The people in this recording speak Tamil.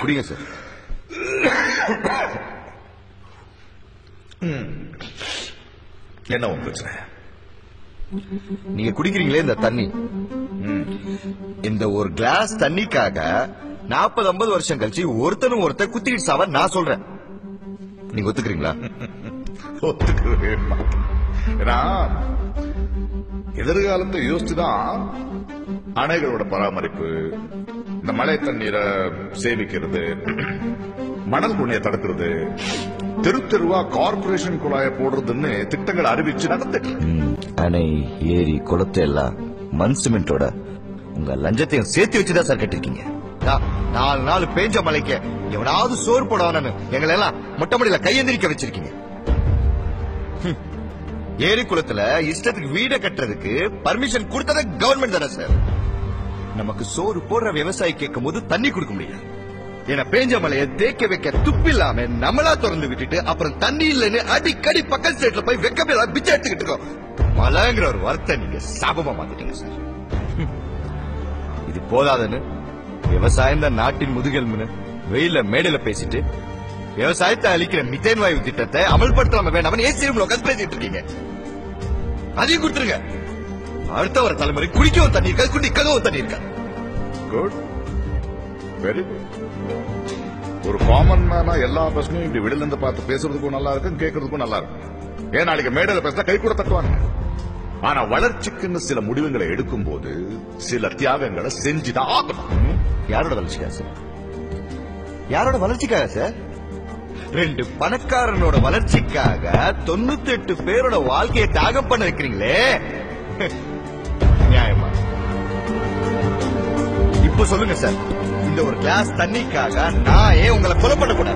குடிங்க சார் என்ன உன் பிரச்சனை நீங்க குடிக்கிறீங்களே இந்த தண்ணி இந்த ஒரு கிளாஸ் தண்ணிக்காக நாற்பது ஐம்பது வருஷம் கழிச்சு ஒருத்தனும் ஒருத்தர் குத்திக்கிட்டு சாவ நான் சொல்றேன் நீங்க ஒத்துக்கிறீங்களா ஒத்துக்கவே மாட்டேன். ஏன்னா எதிர்காலத்தை யோசிச்சுதான் அணைகளோட பராமரிப்பு இந்த மழை தண்ணீரை சேமிக்கிறது மணல் குணியை தடுக்கிறது தெரு தெருவா கார்பரேஷன் குழாய போடுறதுன்னு திட்டங்கள் அறிவிச்சு நடந்துட்டு இருக்கு. ம், அணை ஏரி குளத்தை எல்லாம் மண் சிமெண்டோட உங்க லஞ்சத்தையும் சேர்த்து வச்சுதான் சார் கட்டிருக்கீங்க நா- நாலு நாள் பேஞ்ச மலைக்கு எவனாவது சோறு போடவானு எங்களை எல்லாம் மொட்டை மாடியில கையெந்திரிக்க வச்சிருக்கீங்க ஹம். ஏரி குளத்துல இஷ்டத்துக்கு வீட கட்டுறதுக்கு பர்மிஷன் கொடுத்தது கவர்மெண்ட் தானே சார் நமக்கு சோறு போடுற விவசாயி கேட்கும் போது தண்ணி கொடுக்க முடியாது ஏன்னா பேஞ்ச மலையை தேக்க வைக்க துப்பில்லாம நம்மளா திறந்து விட்டுட்டு அப்புறம் தண்ணி இல்லைன்னு அடிக்கடி பக்கத்து ஸ்டேட்ல போய் வெக்கப்பேல பிச்சை எடுத்துக்கிட்டு இருக்கோம் மலைங்கிற ஒரு வார்த்தை நீங்க சாபமா மாத்திட்டீங்க சார் ஹம். இது போதாதுன்னு விவசாயம் தான் நாட்டின் முதுகெலும்புன்னு வெயில மேடையில பேசிட்டு விவசாயத்தை அளிக்கிற மித்தேன் வாயு திட்டத்தை அமல்படுத்தாம வேண்டாம்னு ஏசி ரூம்ல உட்காந்து பேசிட்டு இருக்கீங்க அதையும் கொடுத்துருங்க அடுத்த வர தலைமுறை குடிக்கவும் தண்ணி இருக்காது குடிக்கவும் தண்ணி இருக்காது குட் வெரி குட் ஒரு காமன் மேனா எல்லா பிரச்சனையும் இப்படி வெளியில இருந்து பார்த்து பேசுறதுக்கும் நல்லா இருக்கும் கேட்கறதுக்கும் நல்லா இருக்கும் ஏன் நாளைக்கு மேடையில பேசினா கை கூட தட்டுவாங்க ஆனா வளர்ச்சிக்குன்னு சில முடிவுகளை எடுக்கும் போது சில தியாகங்களை செஞ்சுதான் ஆகணும் யாரோட வளர்ச்சிக்காக சார் யாரோட வளர்ச்சிக்காக சார் ரெண்டு பணக்காரனோட வளர்ச்சிக்காக தொண்ணூத்தி எட்டு பேரோட வாழ்க்கையை தியாகம் பண்ண வைக்கிறீங்களே நியாயமா இப்ப சொல்லுங்க சார் இந்த ஒரு கிளாஸ் தண்ணிக்காக நான் ஏன் உங்களை கொலை பண்ணக்கூடாது